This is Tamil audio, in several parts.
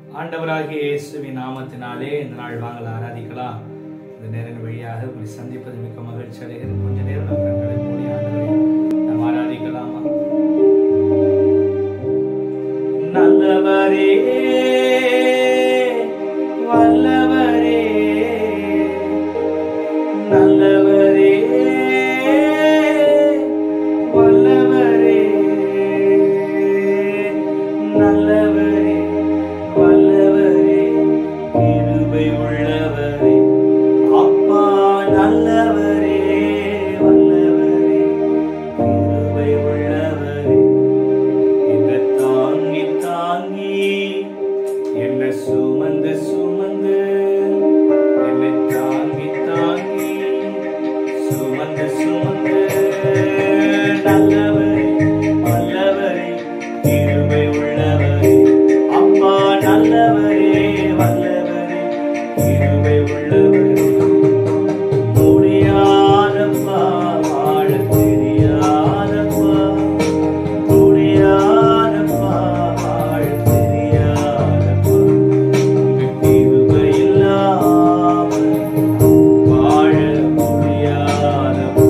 ஆண்டவராகிய இயேசுவின் நாமத்தினாலே இந்த நாள் வாங்கல ஆராதிக்கலாம் இந்த நேரின் வழியாக உங்களை சந்திப்பது மிக்க மகிழ்ச்சி அடைகிறது கொஞ்ச நேரம் நம் கண்களை மூடி ஆண்டவரை நாம் ஆராதிக்கலாமா நல்லவரே வல்லவரே நல்லவரே வல்லவரே நல்லவரே வல்லவரே கிருபை உள்ளவரே அப்பா நல்லவரே வல்லவரே கிருபை உள்ளவரே என்ன தாங்கி தாங்கி என்ன சுமந்து சுமந்து என்னை தாங்கி தாங்கி சுமந்து சுமந்து நல்லவரே வல்லவரே கிருபை உள்ளவரே அப்பா நல்லவரே வல்லவரே கிருபை உள்ளவரே முடியாதப்பா வாழ தெரியாதப்பா முடியாதப்பா வாழ தெரியாதப்பா உங்க கிருபை இல்லாமல் வாழ முடியாதப்பா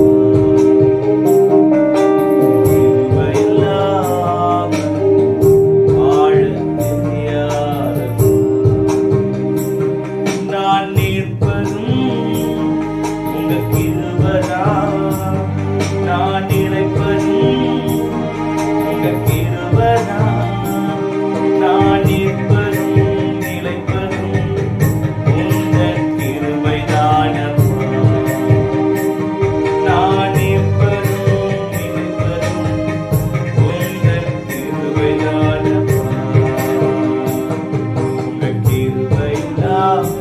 கிருபை இல்லாமல் வாழ தெரியாதப்பா நான் நிற்பதும் உங்க கிருபதா நான் நிலைப்பதும் உங்க கிருபதா நான் நிற்பதும் நிலைப்பதும் உங்க கிருபைதானப்பா நான் நிற்பதும் நிலைப்பதும் உங்க கிருபைதானப்பா உங்க கிருபை இல்லாம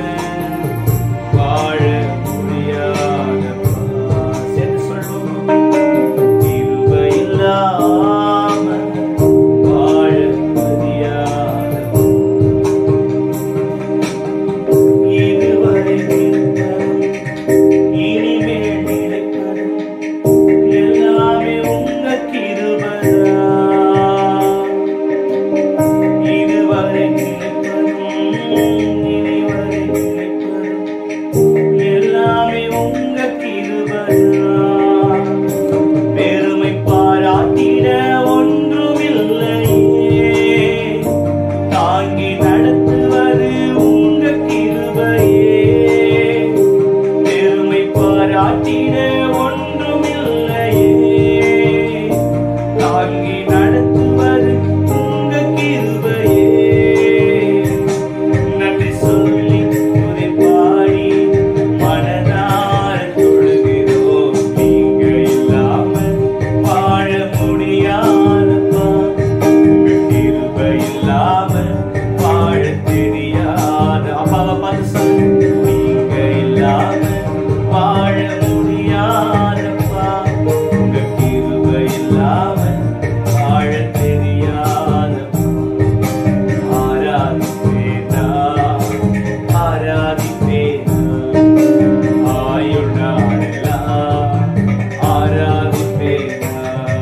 வாழ முடியாதப்பா சேர்ந்து சொல்லுவோம் கிருபை இல்லாம வாழ முடியாதப்பா இதுவரை நின்றதும் இனிமேல் நிலைப்பதும் எல்லாமே உங்க கிருபைதான் இதுவரை நினைப்பதும் இனிவரை நினைப்பதும் எல்லாமே உங்க கிருபைதான் பெருமை பாராட்டிட ஒன்றுமில்லையே தாங்கி நடத்துவது உங்க கிருபையே பெருமை பாராட்டிட ஒன்றுமில்லையே தாங்கி நடத்துவது உங்க கிருபையே நன்றி சொல்லி துதி பாடி மனதார தொழுகிறோம் நீங்க இல்லாம வாழ முடியாதப்பா உங்க கிருபை இல்லாம வாழ தெரியாது அப்பாவை பார்த்து சொல்லு நீங்க இல்லாம வாழ முடியாதப்பா உங்க கிருபை இல்லாம வாழ தெரியாதப்பா ஆராதிப்பேனா ஆராதிப்பேனா ஆயுள் நாளெல்லாம் ஆராதிப்பேனா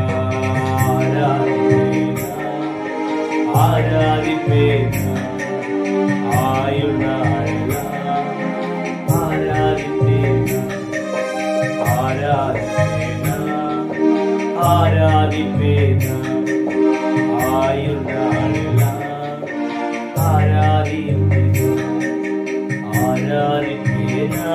ஆராதிப்பேனா ஆராதிப்பேனா ஆயுள் நாளெல்லாம் ஆராதிப்பேனா ஆராதிப்பேனா ஆராதிப்பேனா ஆயுள் நாளெல்லாம் ஆராதிப்பேனா ஆராதிப்பேனா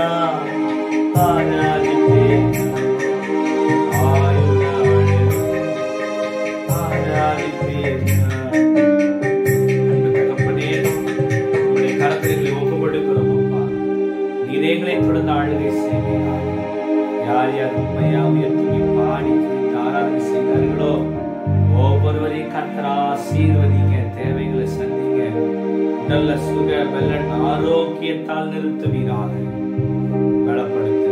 ஆராதிப்பேனா ஆயுள் நாளெல்லாம் ஆராதிப்பேனா அன்பு தகப்பனே உம்முடைய கரத்தில் ஒப்புக் கொடுக்கிறோம் அப்பா நீரே எங்களை தொடர்ந்து ஆளுகை செய்கிறார் யார் யார் உண்மையா உயர்த்தி பாடி துதித்து ஆராதனை செய்தார்களோ ஒவ்வொருவரையும் கர்த்தரா ஆசீர்வதிங்க தேவைகளை சந்திங்க உடல்ல சுக வெள்ளன் ஆரோக்கியத்தால் நிறுத்துவீராக பலப்படுத்த